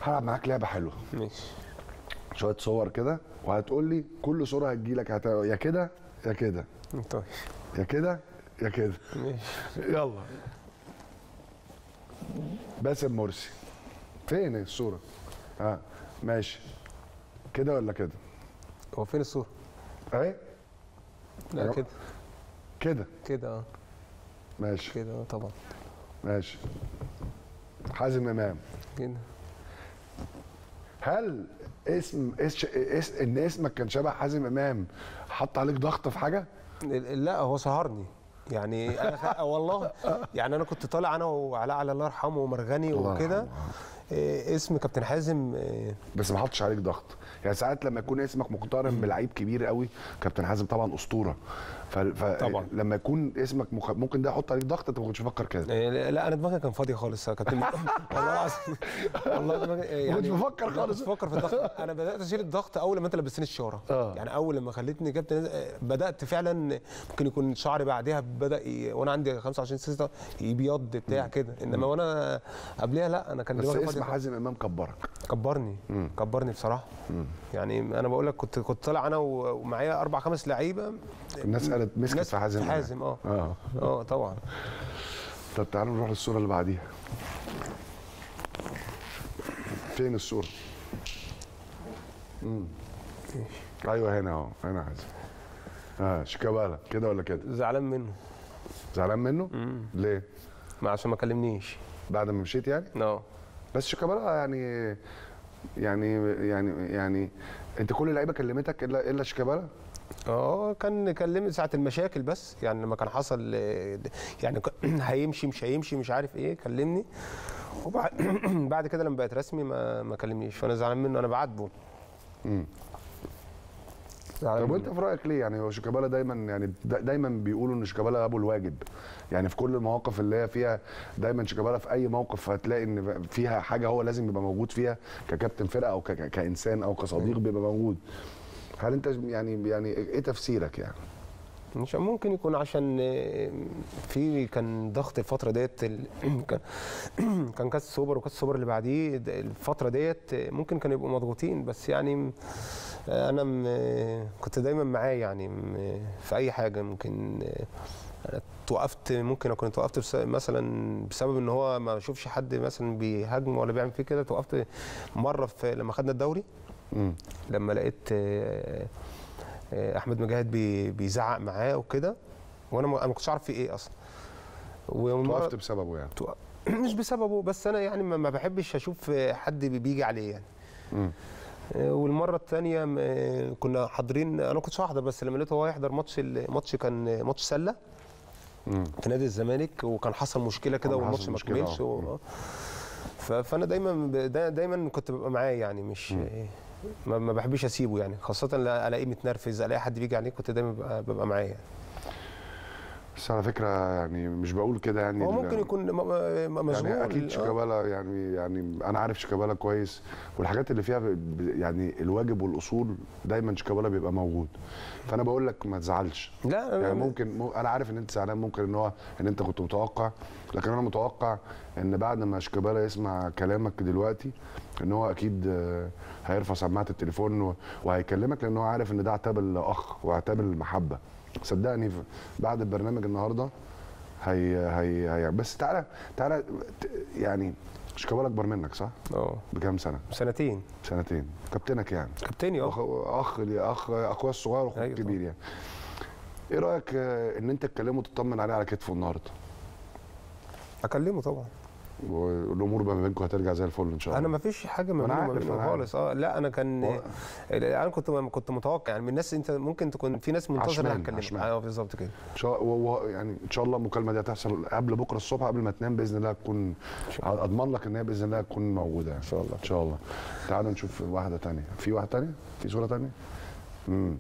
هلعب معاك لعبه حلوه ماشي شويه صور كده وهتقول لي كل صوره هتجيلك هت... يا كده يا كده طيب يا كده يا كده ماشي يلا باسم مرسي فين الصوره ها ماشي كده ولا كده هو فين الصورة؟ اهي لا أيوة. كده كده كده اه ماشي كده اه طبعا ماشي حازم امام كده هل اسم اس... اس... ان اسمك كان شبه حازم امام حط عليك ضغط في حاجه ال- لا هو سهرني يعني انا خ... والله يعني انا كنت طالع انا وعلاء على الله يرحمه ومرغني الله وكده يرحمه. إيه، اسم كابتن حازم إيه، بس ما حطش عليك ضغط يعني ساعات لما يكون اسمك مقترن بلعيب كبير قوي كابتن حازم طبعا اسطوره ف... ف... طبعا. لما يكون اسمك مخ... ممكن ده يحط عليك ضغط انت ما كنتش مفكر كده إيه، لا انا دماغي كان فاضيه خالص يا كابتن والله العظيم والله دماغي إيه، ما كنتش يعني بفكر لا، خالص. كنت بفكر في الضغط انا بدات اشيل الضغط اول لما انت لبستني الشاره آه. يعني اول لما خليتني كابتن آه، بدات فعلا ممكن يكون شعري بعدها بدا ي... وانا عندي 25 6 يبيض بتاع كده انما وانا قبلها لا انا كان بس دماغي اسم فاضيه حازم امام كبرك كبرني كبرني بصراحه يعني انا بقول لك كنت كنت طالع انا و- ومعايا اربع خمس لعيبه الناس قالت مسكت ناس في حازم في إمام. حازم اه اه اه طبعا طب تعالوا نروح للصوره اللي بعديها فين الصوره امم ايوه هنا اهو هنا حازم اه شيكابالا كده ولا كده زعلان منه زعلان منه ليه ما عشان ما كلمنيش بعد ما مشيت يعني اه بس شيكابالا يعني يعني يعني يعني انت كل اللعيبه كلمتك الا الا شيكابالا اه كان كلمني ساعه المشاكل بس يعني لما كان حصل آه، يعني ك- هيمشي مش هيمشي مش عارف ايه كلمني وبعد بعد كده لما بقت رسمي ما ما كلمنيش فانا زعلان منه انا بعاتبه مم. زعلان طب منه. وانت في رايك ليه يعني هو شيكابالا دايما يعني دا- دايما بيقولوا ان شيكابالا ابو الواجب يعني في كل المواقف اللي هي فيها دايما شيكابالا في اي موقف هتلاقي ان فيها حاجه هو لازم يبقى موجود فيها ككابتن فرقه او ك- ك- كانسان او كصديق بيبقى موجود هل انت يعني يعني ايه تفسيرك يعني مش ممكن يكون عشان آه، في كان ضغط الفتره ديت ال- كان كان كاس السوبر وكاس السوبر اللي بعديه د- الفتره ديت آه، ممكن كانوا يبقوا مضغوطين بس يعني آه، انا م- آه، كنت دايما معاه يعني م- في اي حاجه ممكن آه، أنا توقفت ممكن اكون توقفت بس مثلا بسبب ان هو ما اشوفش حد مثلا بيهاجم ولا بيعمل فيه كده توقفت مره في لما خدنا الدوري امم لما لقيت آه، آه، احمد مجاهد بي- بيزعق معاه وكده وانا ما- انا ما كنتش اعرف في ايه اصلا ومرة- توقفت بسببه يعني تو- مش بسببه بس انا يعني ما ما بحبش اشوف حد بي- بيجي عليه يعني امم آه، والمره الثانيه كنا حاضرين انا ما كنتش هحضر بس لما لقيته هو يحضر ماتش الماتش كان ماتش سله امم في نادي الزمالك وكان حصل مشكله كده كان والماتش حصل ما مشكلة، كملش آه. و... ف- فانا دايما ب- دا- دايما كنت ببقى معاه يعني مش ما ما بحبش اسيبه يعني خاصه لا الاقيه متنرفز الاقي حد بيجي عليه كنت دايما ببقى, ببقى معاه يعني بس على فكره يعني مش بقول كده يعني هو ال- ممكن يكون م- م- مشغول يعني اكيد آه. شيكابالا يعني يعني انا عارف شيكابالا كويس والحاجات اللي فيها ب- ب- يعني الواجب والاصول دايما شيكابالا بيبقى موجود فانا بقول لك ما تزعلش لا يعني م- ممكن مو- انا عارف ان انت زعلان ممكن ان هو ان انت كنت متوقع لكن انا متوقع ان بعد ما شيكابالا يسمع كلامك دلوقتي ان هو اكيد آه، هيرفع سماعه التليفون و- وهيكلمك لان هو عارف ان ده عتاب الاخ وعتاب المحبه صدقني ف- بعد البرنامج النهارده هي هي, هي بس تعالى تعالى ت- يعني شيكابالا اكبر منك صح؟ اه بكام سنه؟ سنتين سنتين كابتنك يعني كابتني اه اخ اخ اخ اخويا الصغير واخوك أيوة الكبير يعني ايه رايك آه، ان انت تكلمه وتطمن عليه على كتفه النهارده اكلمه طبعا والامور ما بينكم هترجع زي الفل ان شاء الله انا ما فيش حاجه ما أنا بيني وما عارف، بينه أنا عارف. خالص اه لا انا كان هو- انا كنت كنت متوقع يعني من الناس انت ممكن تكون في ناس منتظره عشمان، هتكلمك عشمان. اه بالظبط كده ان شاء و- و- يعني ان شاء الله المكالمه دي هتحصل قبل بكره الصبح قبل ما تنام باذن الله تكون اضمن لك ان هي باذن الله تكون موجوده يعني. ان شاء الله ان شاء الله تعالوا نشوف واحده تانية في واحده تانية في صوره تانية امم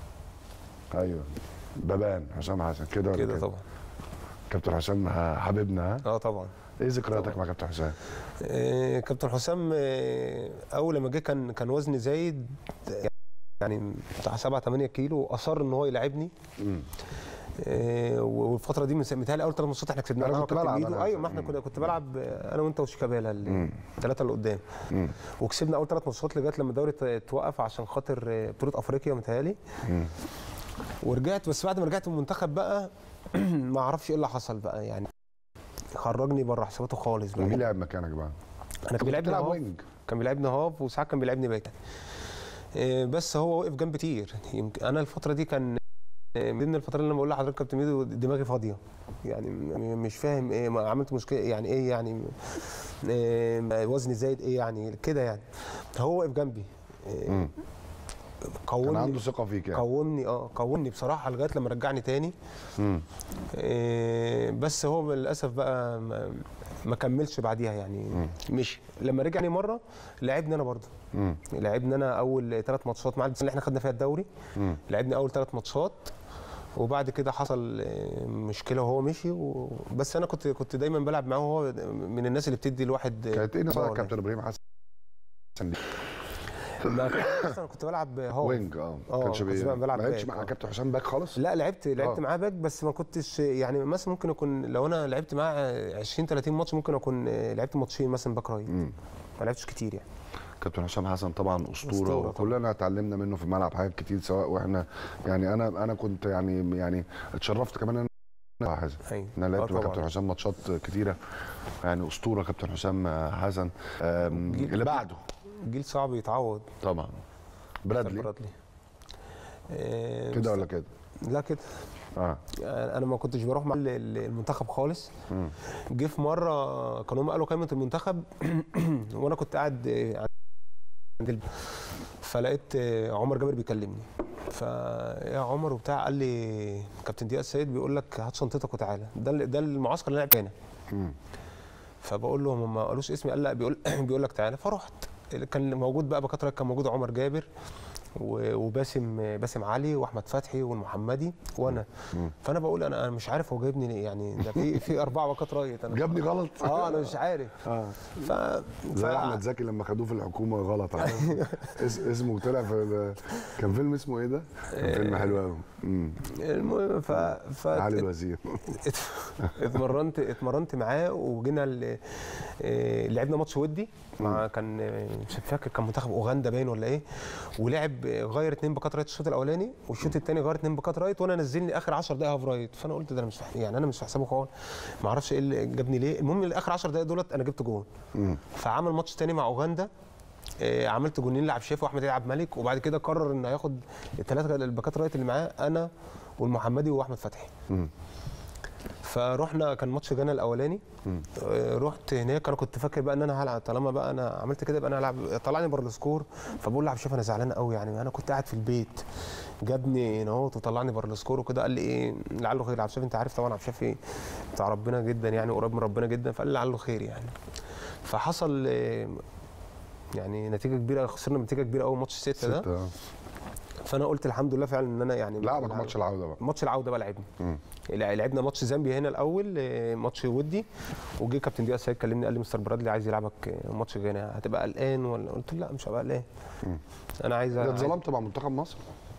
ايوه بابان حسام حسن كده ولا كده طبعا كابتن حسام ه- حبيبنا ها اه طبعا ايه ذكرياتك مع كابتن حسام آه، كابتن حسام آه، اول لما جه كان كان وزني زايد يعني بتاع 7 8 كيلو اصر ان هو يلعبني امم آه، والفتره دي متهيألي اول ثلاث ماتشات احنا كسبناها أنا أنا كنت وكابتن بلعب ميدو. أنا. ايوه ما احنا مم. كنا كنت بلعب آه، انا وانت وشيكابالا الثلاثه اللي قدام مم. وكسبنا اول ثلاث ماتشات لغايه لما الدوري ت- توقف عشان خاطر آه، بطوله افريقيا متهيألي مم. ورجعت بس بعد ما رجعت من المنتخب بقى ما اعرفش ايه اللي حصل بقى يعني خرجني بره حساباته خالص بقى ومين لعب مكانك بقى؟ انا كان بيلعبني بتلعب هاف وينج كان بيلعبني هاف وساعات كان بيلعبني باك آه، بس هو وقف جنب كتير يمكن انا الفتره دي كان آه، من ضمن الفترات اللي انا بقول لحضرتك كابتن ميدو دماغي فاضيه يعني م- مش فاهم ايه ما عملت مشكله يعني ايه يعني آه، وزني زايد ايه يعني كده يعني هو وقف جنبي آه، مم. كان قومني عنده ثقه فيك يعني قومني اه قومني بصراحه لغايه لما رجعني تاني مم. آه، بس هو للاسف بقى ما, ما كملش بعديها يعني مشي لما رجعني مره لعبني انا برضه مم. لعبنا انا اول ثلاث ماتشات مع اللي احنا خدنا فيها الدوري مم. لعبنا اول ثلاث ماتشات وبعد كده حصل آه، مشكله وهو مشي و... بس انا كنت كنت دايما بلعب معاه وهو من الناس اللي بتدي الواحد كانت ايه نصيحه باور كابتن ابراهيم حسن دي؟ يعني. ما كنت- اصلا كنت بلعب هو وينج اه آه، كانش كنت بي- بقى بلعب ما لعبش باك، مع آه. كابتن حسام باك خالص لا لعبت لعبت آه. معاه باك بس ما كنتش يعني مثلا ممكن اكون لو انا لعبت معاه 20 30 ماتش ممكن اكون لعبت ماتشين مثلا باك رايت مم. ما لعبتش كتير يعني كابتن حسام حسن طبعا اسطوره, أسطورة طبعاً. وكلنا اتعلمنا منه في الملعب حاجات كتير سواء واحنا يعني انا انا كنت يعني يعني اتشرفت كمان ان انا حازم ايوه انا لعبت آه مع طبعاً. كابتن حسام ماتشات كتيره يعني اسطوره كابتن حسام حسن آم، جيل- اللي بعده جيل صعب يتعوض طبعا برادلي برادلي آه، كده ولا كده لا كده اه انا ما كنتش بروح مع ال- ال- المنتخب خالص مم. جه في مره كانوا هم قالوا قائمه المنتخب وانا كنت قاعد آه، عند ال... فلقيت آه، عمر جابر بيكلمني فيا عمر وبتاع قال لي كابتن ضياء السيد بيقول لك هات شنطتك وتعالى ده ال- ده المعسكر اللي انا لعبت هنا مم. فبقول لهم هم ما قالوش اسمي قال لا بيقول بيقول لك تعالى فرحت كان موجود بقى بكتره كان موجود عمر جابر و- وباسم باسم علي واحمد فتحي والمحمدي وانا مم. فانا بقول انا انا مش عارف هو جايبني ليه يعني ده في في اربعه باكات رايت انا جابني غلط اه انا مش عارف اه ف زي ف- احمد زكي لما خدوه في الحكومه غلط عارف؟ اس اسمه طلع في ال- كان فيلم اسمه ايه ده؟ كان فيلم حلو قوي المهم ف ف علي الوزير ات- اتمرنت اتمرنت معاه وجينا ال- آه، لعبنا ماتش ودي مع كان آه، مش فاكر كان منتخب اوغندا باين ولا ايه ولعب آه، غير اتنين باكات رايت الشوط الاولاني والشوط الثاني غير اتنين باكات رايت وانا نزلني اخر 10 دقائق هاف رايت فانا قلت ده انا مش في- يعني انا مش في حسابه خالص ما اعرفش ايه اللي جابني ليه المهم الاخر 10 دقائق دولت انا جبت جون مم. فعمل ماتش تاني مع اوغندا آه، عملت جونين لعب شيف واحمد يلعب ملك وبعد كده قرر انه هياخد الثلاثه الباكات رايت اللي معاه انا والمحمدي واحمد فتحي مم. فرحنا كان ماتش جانا الاولاني مم. آه، رحت هناك انا كنت فاكر بقى ان انا هلعب طالما بقى انا عملت كده يبقى انا هلعب طلعني بره السكور فبقول لعب شيف انا زعلان قوي يعني انا كنت قاعد في البيت جابني هنا اهوت وطلعني بره السكور وكده قال لي ايه لعله خير عبد الشافي انت عارف طبعا عبد الشافي بتاع ربنا جدا يعني قريب من ربنا جدا فقال لي لعله خير يعني فحصل آه، يعني نتيجه كبيره خسرنا بنتيجه كبيره قوي ماتش ستة ده ستة آه. فانا قلت الحمد لله فعلا ان انا يعني لعبك ماتش العوده بقى ماتش العوده بقى لعبني مم. لع- لعبنا ماتش زامبيا هنا الاول آه، ماتش ودي وجه كابتن ضياء السيد كلمني قال لي مستر برادلي عايز يلعبك آه، ماتش غانا هتبقى قلقان ولا قلت له لا مش هبقى قلقان مم. انا عايز ده عايز- اتظلمت مع منتخب مصر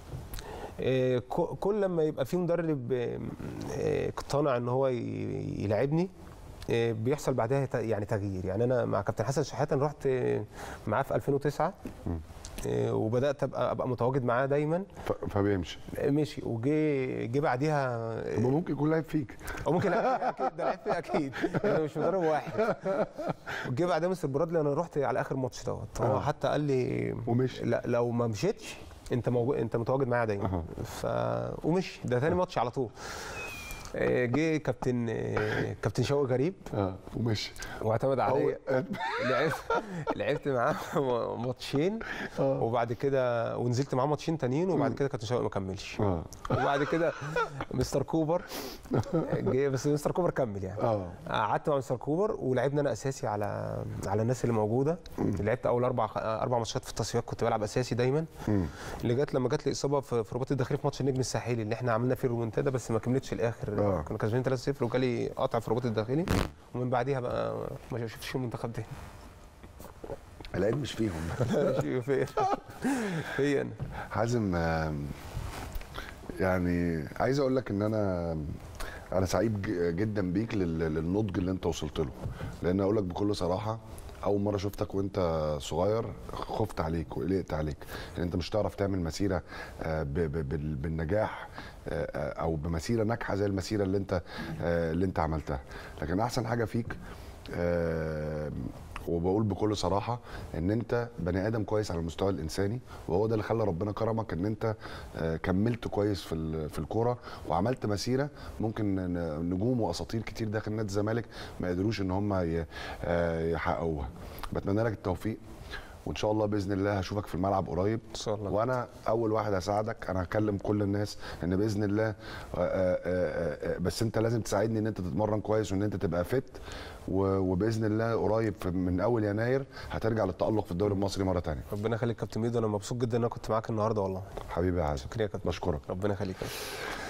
آه، ك- كل لما يبقى في مدرب آه، آه، اقتنع ان هو ي- يلعبني آه، بيحصل بعدها ت- يعني تغيير يعني انا مع كابتن حسن شحاته أنا رحت آه، معاه في 2009 مم. آه، وبدات ابقى ابقى متواجد معاه دايما ف- فبيمشي آه، مشي وجه جه بعديها آه، طب ممكن يكون لعب فيك او ممكن لعب فيها اكيد ده لعب فيها اكيد انا مش مدرب واحد جه بعدها مستر برادلي انا رحت على اخر ماتش دوت هو آه. حتى قال لي ومشي لا لو ما مشيتش انت موجود انت متواجد معايا دايما أها. ف ومشي ده تاني ماتش على طول آه، جه كابتن آه، كابتن شوقي غريب اه ومشي واعتمد عليا أول- لعبت لعبت معاه ماتشين اه وبعد كده ونزلت معاه ماتشين تانيين وبعد كده كابتن شوقي ما كملش اه وبعد كده مستر كوبر جه بس مستر كوبر كمل يعني اه قعدت مع مستر كوبر ولعبنا انا اساسي على على الناس اللي موجوده لعبت اول اربع اربع ماتشات في التصفيات كنت بلعب اساسي دايما مم. لغايه لما جات لي اصابه في في رباط الداخلي في ماتش النجم الساحلي اللي احنا عملنا فيه الرومنتادا بس ما كملتش الاخر آه. كنا كسبانين 3-0 وجالي قطع في الرباط الداخلي ومن بعديها بقى ما شفتش فيه منتخب تاني العيب مش فيهم في في انا حازم آم، يعني عايز اقول لك ان انا انا سعيد ج- جدا بيك لل- للنضج اللي انت وصلت له لان اقول لك بكل صراحه اول مره شفتك وانت صغير خفت عليك وقلقت عليك ان انت مش هتعرف تعمل مسيره آه، ب- ب- بال- بالنجاح آه، آه، او بمسيره ناجحه زي المسيره اللي انت آه، اللي انت عملتها لكن احسن حاجه فيك آه، وبقول بكل صراحه ان انت بني ادم كويس على المستوى الانساني وهو ده اللي خلى ربنا كرمك ان انت آه، كملت كويس في ال- في الكوره وعملت مسيره ممكن ن- نجوم واساطير كتير داخل نادي الزمالك ما قدروش ان هم ي- آه، يحققوها بتمنى لك التوفيق وان شاء الله باذن الله هشوفك في الملعب قريب ان شاء الله وانا اول واحد هساعدك انا هكلم كل الناس ان باذن الله آه، آه، آه، آه، بس انت لازم تساعدني ان انت تتمرن كويس وان انت تبقى فت و- وباذن الله قريب في- من اول يناير هترجع للتالق في الدوري المصري مره ثانيه ربنا يخليك كابتن ميدو انا مبسوط جدا ان انا كنت معاك النهارده والله حبيبي يا عازم شكرا يا كابتن بشكرك ربنا يخليك يا كابتن.